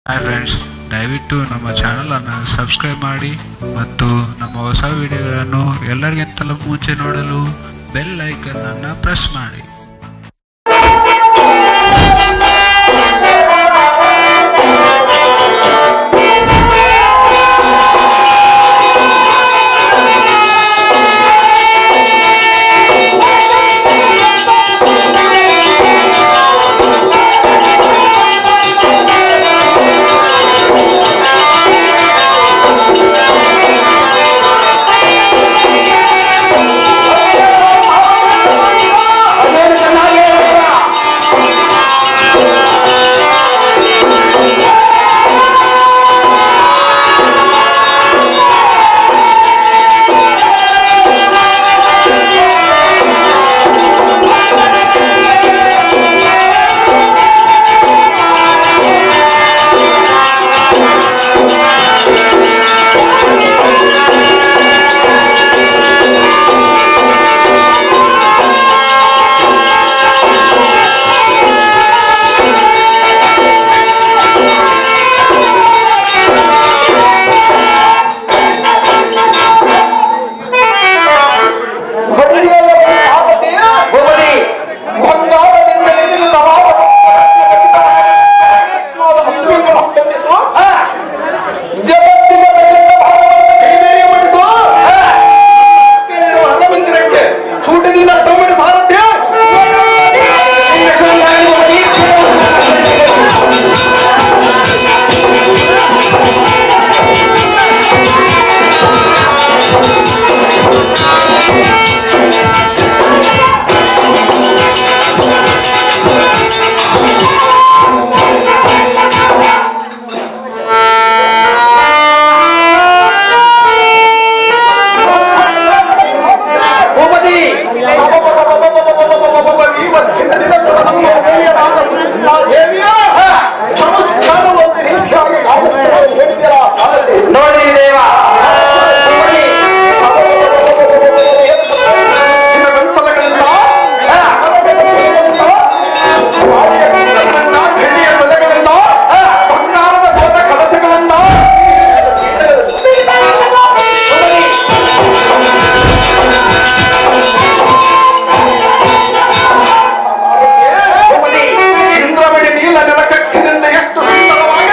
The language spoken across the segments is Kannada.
ಹಾಯ್ ಫ್ರೆಂಡ್ಸ್ ದಯವಿಟ್ಟು ನಮ್ಮ ಚಾನಲನ್ನು ಸಬ್ಸ್ಕ್ರೈಬ್ ಮಾಡಿ ಮತ್ತು ನಮ್ಮ ಹೊಸ ವಿಡಿಯೋಗಳನ್ನು ಎಲ್ಲರಿಗಿಂತಲೂ ಮುಂಚೆ ನೋಡಲು ಬೆಲ್ ಐಕನ್ ಅನ್ನು ಪ್ರೆಸ್ ಮಾಡಿ ಅದೇನು ಚೆನ್ನಾಗಿ ಹೇಳ್ತೀರ? ಹೊಡೆಯುವ ಆಪತ್ತೆಯ ಭೂಮಿ ಬಂಗಾರದಿಂದ ಹಿಡಿದು ನವಾಬ ಮುಸ್ಲಿಮರ ಸಂಧಿಸುವ ಜಗತ್ತಿನ ಮೇಲಿನ ಭಾರತವನ್ನು ಕೈಮೇರಿ ಮಾಡಿಸುವ ಕೇಳಿರುವ ಹಲಮಂದಿರಕ್ಕೆ ಸೂಟದಿಂದ ತಮ್ಮಿನ ಸಾರಥ್ಯ ಭೂಪತಿ ನೋಡಿ ದೇವ ಬಂಗಾರದ ಗೋದ ಕಲಸಗಳಿಂದ ಭೂಪತಿ, ಇಂದ್ರಮಣಿ ನೀಲ ನೆಲಕಟ್ಟಿನಿಂದ ಎಷ್ಟು ಸುಂದರವಾಗಿ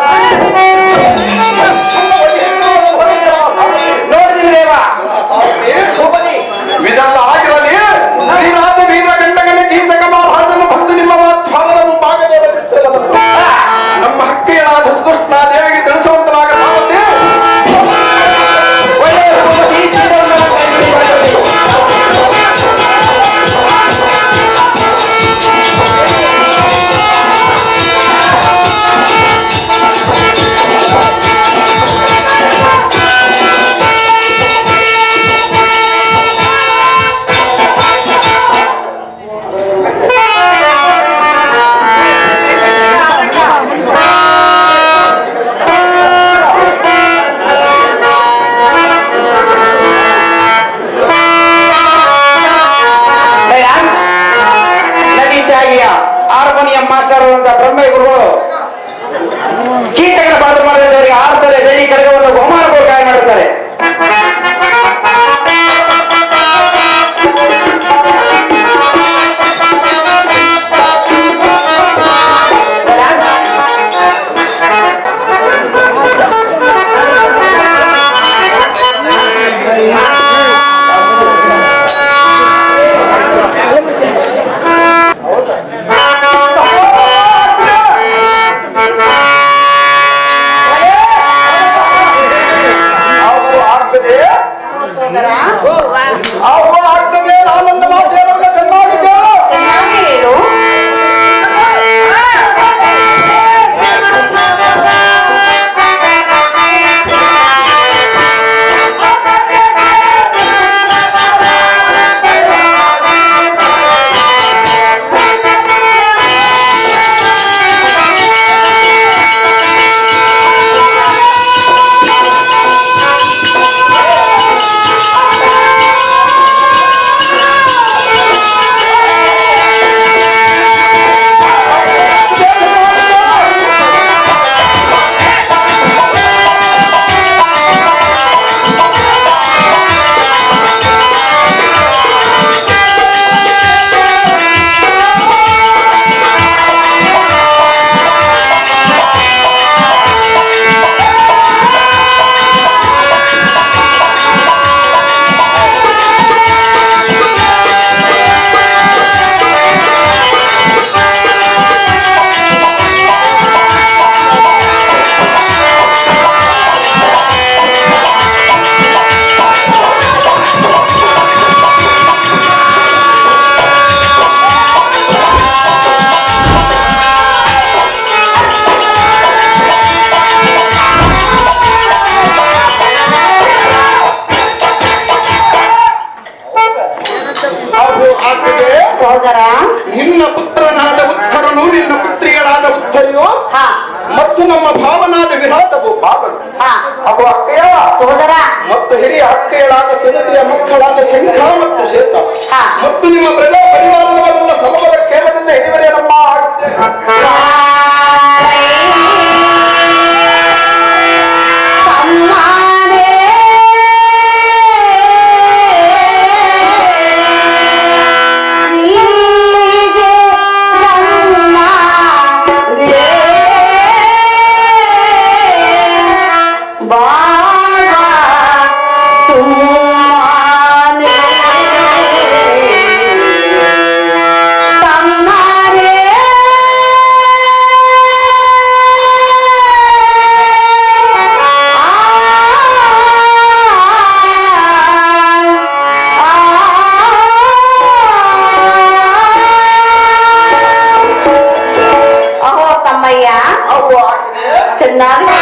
ನೋಡಿದಿರಿ ದೇವ ಭೂಪತಿ, ಇದೆಲ್ಲ ಆಗಿರಲಿ ಶ್ರೀನಾಥ ವೀರ ಗಂಡಗಲಿ ಕೀಚಕ ಮಹಾರಾಜನು ಬಂದು ನಿಮ್ಮ ಮಾಧ್ಯಾನದ ಮುಂಭಾಗದಲ್ಲಿ ನಿಲ್ಲಿಸಿದನು. ನಮ್ಮ ಹಕ್ಕಿಯನಾದ ಸುಕೃಷ್ಣ ದೇವಿಗೆ ತಿಳಿಸುವಂತಲಾಗ ಸಾಲದೆ ಒಳ್ಳೆಯ ಭೂಪತಿ, ಇದನ್ನು ಕೈಗೊಳ್ಳಬೇಕು. ನದೀಚಾಗಿಯ ಹಾರ್ಮೋನಿಯಂ ಮಾಸ್ಟರ್ ಬ್ರಹ್ಮ ಗುರುಗಳು ಕೀಟಗಳ ಪಾತ್ರ ಮಾಡಿದವರಿಗೆ ಆರ್ತಲೆ ಬೆಳಿ ಕಡೆಗವನ್ನು ಬಹುಮಾನ ಗಾಯ ಮಾಡುತ್ತಾರೆ ಭಾವನಾದ ವಿರಾಟವು ಭಾವನು ಹಾ ಅವು ಅಕ್ಕಯ್ಯ ಸೋದರ ಮತ್ತು ಹಿರಿಯ ಅಕ್ಕಯ್ಯಳಾದ ಸುನತಿಯ ಮಕ್ಕಳಾದ ಶಂಖ ಮತ್ತು ಶ್ವೇತ ಹಾ. ಮತ್ತು ನಿಮ್ಮ ಪ್ರಜಾ ಪರಿವಾರದವರೆಲ್ಲ ಸಮಬಲ ಕ್ಷೇಮದಿಂದ ಹಿರಿವರೇ ನಮ್ಮ ಆಜ್ಞೆ. ಅಹೋ ತಮ್ಮಯ್ಯ ಅವು ಆಜ್ಞೆ. ಚೆನ್ನಾಗಿ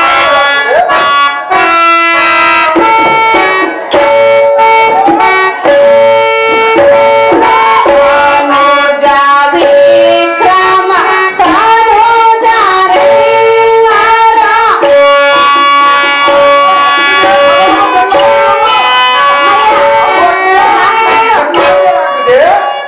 ಸರೋಜ ವಿಕ್ರಮ ಸರೋಜ ಆಗಿದೆ.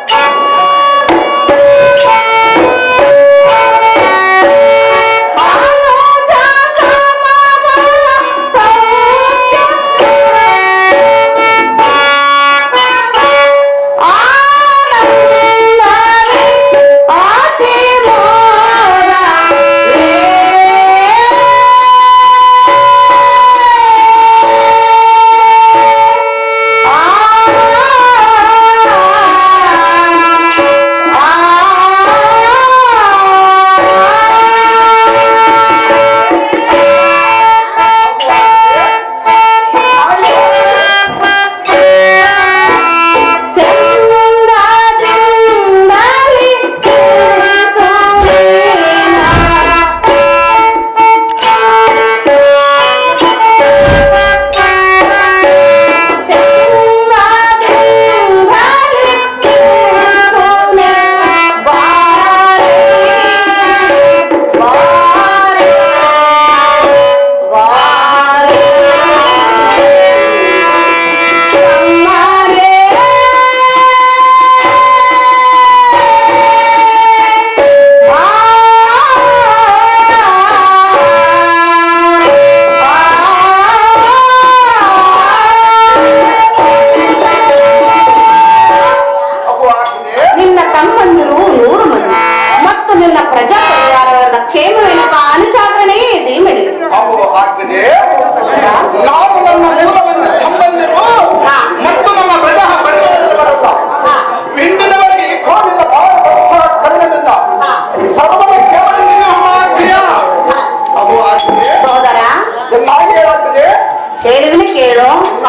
ಅವು ಆಗಿದೆ. ನಿನ್ನ ತಮ್ಮಂದಿರು ನೂರು ಮಂದಿ ಮತ್ತು ನಿನ್ನ ಪ್ರಜಾ ಪರಿವಾರವೆಲ್ಲ ಕ್ಷೇಮವೆನಪ ಅನುಚಾರಣೆಯೇ ದೀಮಡಿ ಅವು ಆಗಿದೆ. ನಾವು ನಮ್ಮ ಮೂಲವನ್ನು ಸಂಬಂಧಿರು ಹಾ. ಮತ್ತು ನಮ್ಮ ಪ್ರಜಾ ಪರಿವಾರದವರಲ್ಲ ಹಾ. ಇಂದಿನವರೆಗೆ ಈ ಕೋಲಿನ ಭಾವ ಕರ್ಣದಿಂದ ಹಾ. ಸರ್ವದ ಕ್ಷೇಮದಿಂದ ನಮ್ಮ ಆಜ್ಞೆಯ. ಅವು ಆಗಿದೆ. ಸೋದರ ಚೆನ್ನಾಗಿ ಹೇಳುತ್ತದೆ ಹೇಳಿದ್ರೆ ಕೇಳು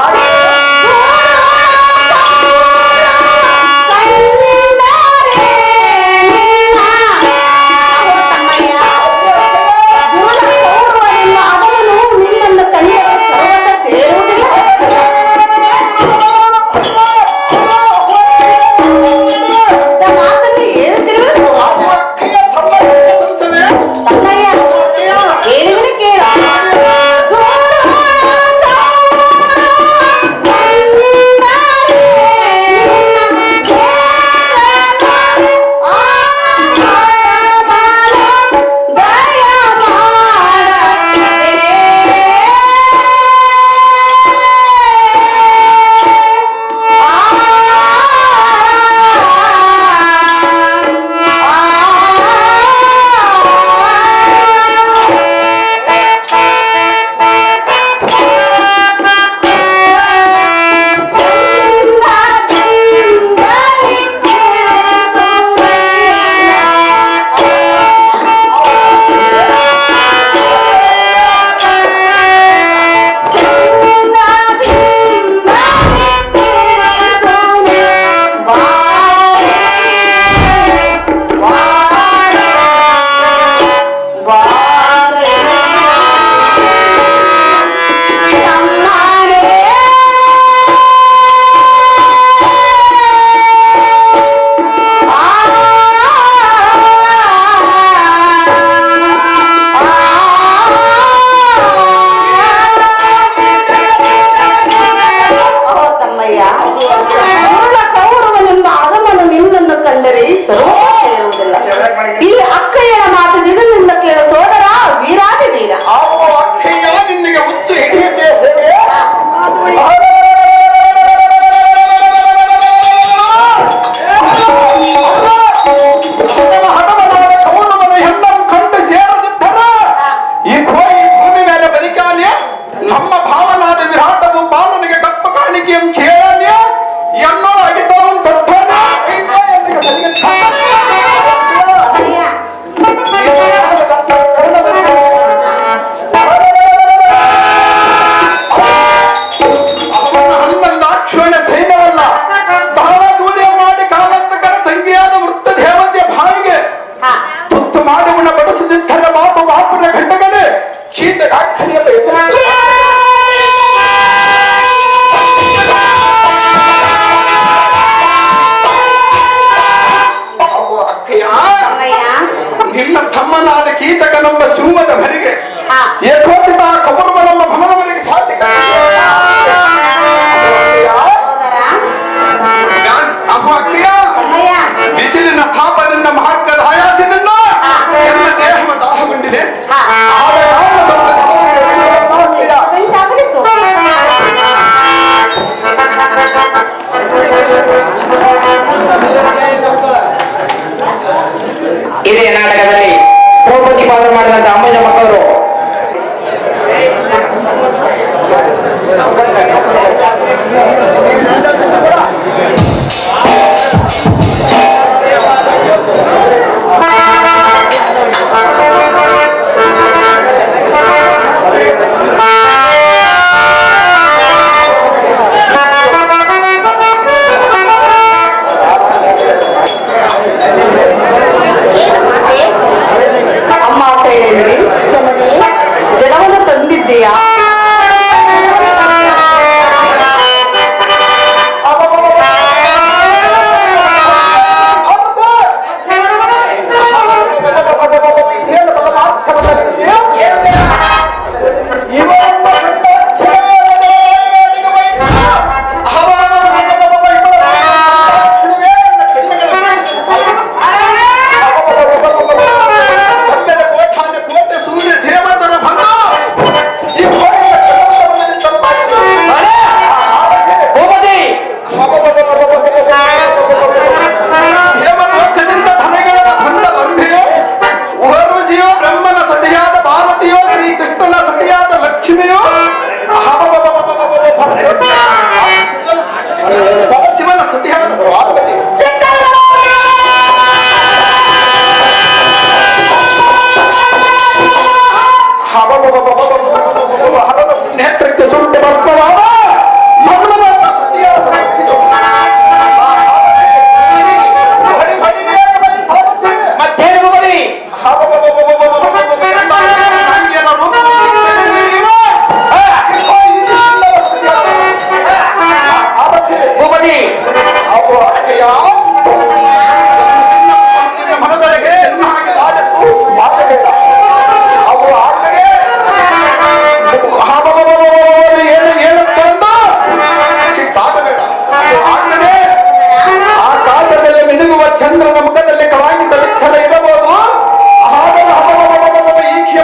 ಅಕ್ಕಯ್ಯ ತಮ್ಮ ಸಂಸದೆ ಹೇಳಿದ್ರೆ ಕೇಳು ಕಾಕಣಿಯ ಹೆಸರು ಅಬ್ಬೋ ಅಕ್ಕಯ್ಯ ತಮ್ಮಯ್ಯ ನಿನ್ನ ತಮ್ಮನಾದ ಕೀಚಕನೆಂಬ ಶಿವಮದ ಮನೆಗೆ ಹಾ. ಯಥೋಚಿತ ಕಬರ್ಮನೆಂಬ ಭವನವನಿಗೆ ಸಾಧ್ಯ ಸೋದರ ಅಪ್ಪ ಅಕ್ಕಯ್ಯ ತಮ್ಮಯ್ಯ ಬಿಸಿಲಿನ ತಾಪದಿಂದ ಮಹಾತ್ಮದ ಆಯಾಸದಿಂದ ಎಲ್ಲ ದೇಹವ ದಾಹಗೊಂಡಿದೆ ಹಾ. ಆಗ ಯಾವ ದೊಡ್ಡ ಅಕ್ಕಯ್ಯ, ಎಂತಾಗಲಿ ಸೋದರ ಇದೇ ನಾಟಕದಲ್ಲಿ ದ್ರೌಪದಿ ಪಾತ್ರ ಮಾಡಿದಂತ ಅಂಬಜ ಮಕ್ಕಳು ಅಮ್ಮ ಅಂತ ಹೇಳಿದ್ರಿ ಜಲವನ್ನು ತಂದಿದ್ದೀಯಾ ಭೂಪತಿ ದೇವಲೋಕದಿಂದ ಧನೆಗಳ ಬಂದ ಬಂಧೆಯೋ ಉಹರುಜಿಯೋ ಬ್ರಹ್ಮನ ಸತಿಯಾದ ಪಾರ್ವತಿಯೋ ಶ್ರೀ ಕೃಷ್ಣನ ಸತಿಯಾದ ಲಕ್ಷ್ಮಿಯೋ ಶಿವನ ಸತಿಯಾದ ಪಾರ್ವತಿ ಹರದ ನೇತ್ರಕ್ಕೆ ಸುಟ್ಟು ಭಸ್ಮವಾದ ಮಗನ ಸತಿಯಾದ ಲಕ್ಷ್ಮಿಯೋ ಮತ್ತೇನು ಭೂಪತಿ ಭೂಪತಿ ಮನದೊಳಗೆ ಚೆನ್ನಾಗಿ ರಾಜಸು ಮಾತಬೇಡ ಅವು ಆಕೆಗೆ ಏನು ಏನು ತಂದು ಸಿಟ್ಟಾಗಬೇಡ ಅದು ಆಗ್ತದೆ ಆಕಾಶದಲ್ಲಿ ಮಿನುಗುವ ಚಂದ್ರನ ಮುಖದಲ್ಲಿ ಕಳಾಂಗಿತ ವಿಠಲ ಇರಬಹುದು ಹಾಗಲ್ಲ ಹಬಬಬಬಬಬ ಈಕೆಯ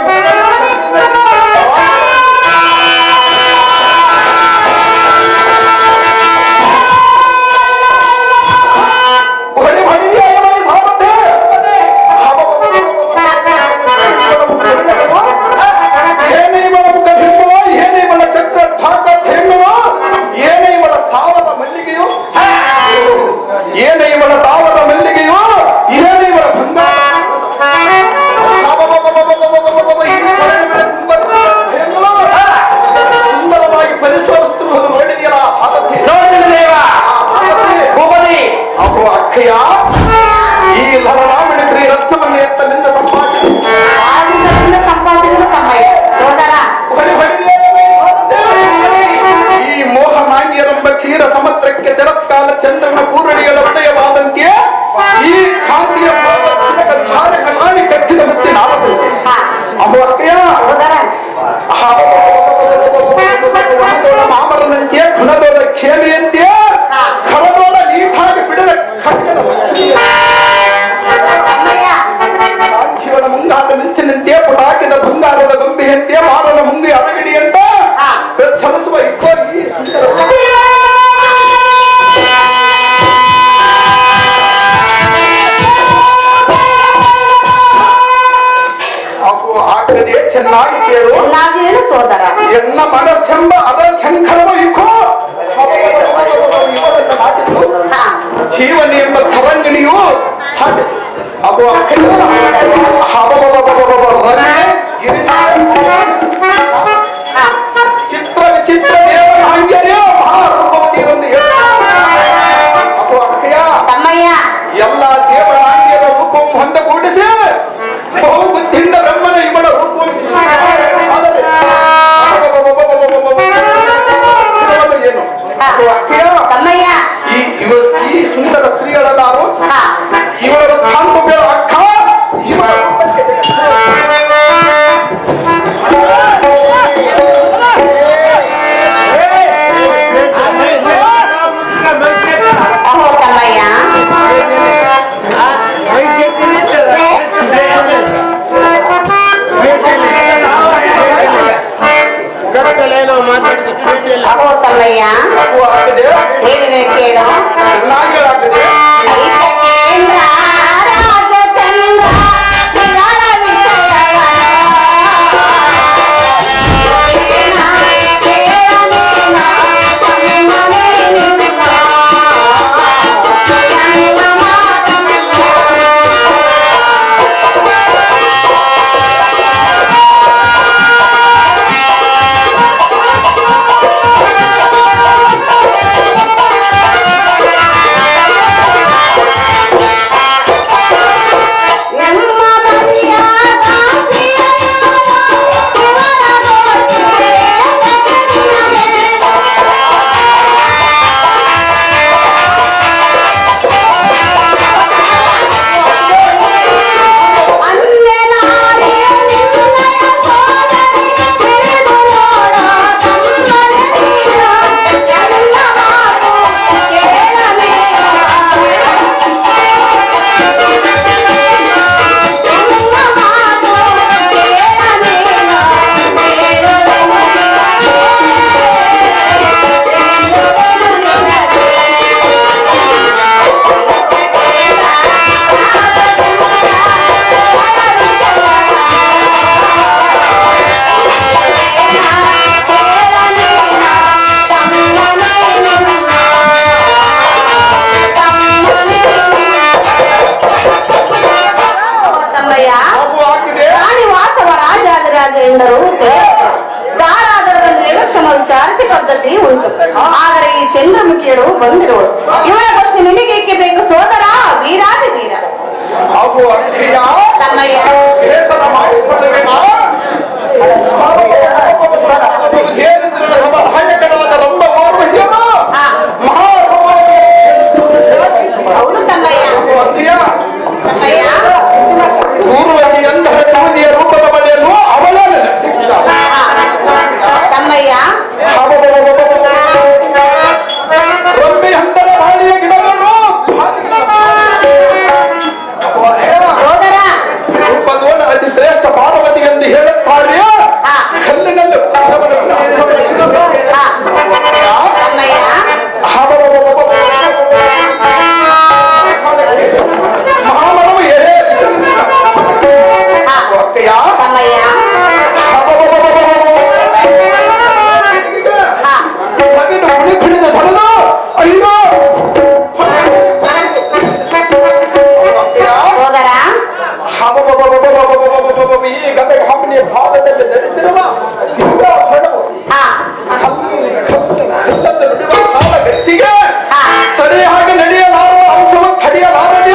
ಹೊಡಿ ಹೊಡಿ ಅಯ್ಯವ್ವ, ಸಾಮರ್ಥ್ಯ. ಏನೇ ಇವಳ ಮುಖ ಬಿಂಬವೋ ಏನೇ ಇವಳ ಚಕ್ರ ಧಾಕ ಧೇನುವೋ ಏನೇ ಇವಳ ತಾವದ ಮಲ್ಲಿಗೆಯೋ ಏನೇ ಇವಳ ತಾವದ ಮಲ್ಲಿಗೆಯೋ ಏನೇ ಇವಳ ಬಂಗಾರ ಈ ಕೊಳಲಿನ ತುಂಬ ಧೇನು. ಸುಂದರವಾಗಿ ಪರಿಶೋಧಿಸುವುದು ನೋಡಿದೆಯಲ್ಲ ಸಾಧನೆ ನೋಡಿದ ದೇವ ಭೂಪತಿ ಅಪ್ಪು ಅಕ್ಕಯ್ಯ ಈ ಲವರಾಮಣಿ ಶ್ರೀ ರತ್ನಮಣಿ ಎತ್ತಲಿಂದ ಸಂಪಾದಿಸಿ ಆದಿದ್ದರಿಂದ ಸಂಪಾದಿಸಿದ ತಮ್ಮಯ್ಯ ಸೋದರ ಹೊಡಿ ಹೊಡಿದೆ ಈ ಮೋಹ ಮಾನ್ಯರೆಂಬ ಕ್ಷೀರ ಸಮುದ್ರಕ್ಕೆ ಚರತ್ಕಾಲ ಚಂದ್ರನ ಪೂರ್ಣಿಗಳ ಉದಯವಾದಂತೆ ಈ ಕಾಂತಿಯ ಚಾರ ಕಲಾನಿ ಕಟ್ಟಿದ ಮತ್ತೆ ನಾಲ್ಕು ಹಾ ಅಮ್ಮ ಅಕ್ಕಯ್ಯ ಸೋದರ ಮಾಮರನಂತೆ ಗುಣದೋಡ ಕ್ಷೇಮಿಯಂತೆ ಖರದೋಡ ನೀಟಾಗಿ ಬಿಡದ ಖಡ್ಗದ ಲಕ್ಷ್ಮಿಯ ತಮ್ಮಯ್ಯ ಶಿವನ ಮುಂಗಾದ ಮಿಂಚಿನಂತೆ ಪುಟಾಕಿದ ಬಂಗಾರದ ಗೊಂಬೆಯಂತೆ ಮಾರನ ಮುಂದೆ ಅರಗಿಡಿಯಂತ ಹಾ. ಸಲಿಸುವ ಇಕ್ಕೋ ಈ ಸುಂದರ ಅವು ಆಗದೆ ಚೆನ್ನಾಗಿ ಕೇಳು ಚೆನ್ನಾಗಿ ಹೇಳು ಸೋದರ ಎನ್ನ ಮನಸ್ಸೆಂಬ ಅದ ಶಂಕರವ ಇಕ್ಕೋ ಹಾ ಜೀವನಿ ಎಂಬ ಸರಂಗಿಣಿಯು ಹಾಗೆ ಅವು ಅಕ್ಕಯ್ಯ ಹಬಬಬಬಬಬ ರನೆ, ಗಿರಿಜಾ, ಹಾ ಚಿತ್ರ ವಿಚಿತ್ರ ದೇವರ ಹಾಂಗ್ಯರ್ಯ ಮಹಾರೂಪವತಿಯರೊಂದು ಅಪ್ಪು ಅಕ್ಕಯ್ಯ ತಮ್ಮಯ್ಯ ಎಲ್ಲ ದೇವರ ಹಾಂಗ್ಯರ ರೂಪವನ್ನು ಹೊಂದಗೂಡಿಸಿ ಬಹು ಬುದ್ಧಿಯಿಂದ ಬ್ರಹ್ಮನ ಇವಳ ರೂಪವನ್ನು ಆದರೆ ಅಹೋ ತಮ್ಮಯ್ಯ ಮಗು ಆಗ್ತದೆ ಹೇಳಿದೆ ಕೇಳು ಚೆನ್ನಾಗಿ ಆಗ್ತದೆ ಕೇಂದ್ರ ರಾಜಚಂದ್ರ ವಿರಳ ವಿಷಯವನ. ಏನ ಕೇಳನೇನ ತಮ್ಮನೇ ನಿನ್ನ. ನನ್ನ ಮಾತನ್ನ ನಮ್ಮ ಮನೆಯ ದಾಸಿಯರಿವಳು ಇವಳ ಗೋಚಿಗೆ ಜಗತ್ತಿನಗೆ. ಅಂಜನಾಡಿ ನಿನ್ನಯ ಸೋದರಿ ತಿಳಿದು ನೋಡ ತಮ್ಮನೆ ನೀರ ಎಲ್ಲ ಮಾತು ಕೇಳಬೇಡ ತಮ್ಮಯ್ಯ ಮಗು ಆಗ್ತದೆ ರಾಣಿ ವಾಸವ ರಾಜಾದಿರಾಜರೆಂದರು ದಾರಾದರವನ್ನು ಎಲಕ್ಷಮ ವಿಚಾರಿಸಿ ಪದ್ಧತಿ ಉಂಟು ಆದರೆ ಈ ಚಂದ್ರಮುಖಿಯರು ಬಂದಿರುವಳು ಇವಳ ಗೊತ್ತು ನಿನಗೇಕೆ ಬೇಕು ಸೋದರ ವೀರಾದಿ ವೀರ ಮಗು ಆಗ್ತೀಯ ತಮ್ಮಯ್ಯ ಬೇಸರ ಮಾಡಿಕೊಳ್ಳಬೇಡ ಸೇರಿದ್ರೆ ನಮ್ಮ ರಾಜಕರಾದ ರಂಭ ಮಾರ್ವಶಿಯರು ಹಾ. ಮಹಾಭಾರತ ಹೌದು ತಮ್ಮಯ್ಯ ಆಗ್ತೀಯ ತಮ್ಮಯ್ಯ ಊರ್ವಶಿ ಎಂತಹ ಯುವತಿಯ ರೂಪದ ಬಳಿಯನ್ನು ಅವಳೇ ಹಾ. ತಮ್ಮಯ್ಯ ರೊಂಬೆ ಹಂತದ ಬಾಳಿಯ ಗಿಡವನ್ನು ಸೋದರ ರೂಪದೋಣ ಅತಿ ಶ್ರೇಷ್ಠ ಪಾರ್ವತಿ ಎಂದು ಹೇಳುತ್ತಾರೆ ಹಾ. ಕಲ್ಲಿನಲ್ಲಿ ಹಾ. ತಮ್ಮಯ್ಯ ಮಹಾಮನವು ಎಳೆ ಹಾ. ಒಕ್ಕೆಯ ತಮ್ಮಯ್ಯ ಹಾ. ಮಗನ ಹುಳಿ ಕುಣಿದ ಧನದು ಅಯ್ಯೋ ಒಕ್ಕೆಯ ಸೋದರ ಈ ಗದಗ ಹಮ್ಮನಿಯ ಭಾಗದಲ್ಲಿ ಧರಿಸಿರುವ ದಿವ್ಯಾಭರಣವು ಹಾ ಕಲ್ಲನ್ನು ಬಿಡುವ ಕಾಲ ಗಟ್ಟಿಗೆ ಹಾ. ಸರಿಯಾಗಿ ನಡೆಯಲಾರುವ ಅಂಶವನ್ನು ತಡೆಯಲಾರದೆ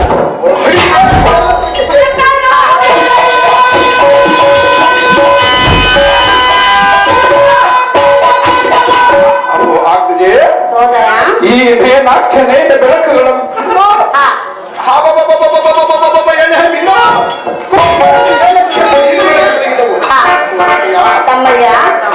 ಅವು ಆಗ್ತದೆ ಸೋದರ ಈ ನೇನಾಕ್ಷ ನೇನ ಬೆಳಕುಗಳನ್ನು ಹಾ ಹಾಬಬಬಬಬಬಬಬಬಬ ಎಣ್ಣೆ ಹಣ್ಣಿನ ಹಾ ತಮ್ಮಯ್ಯ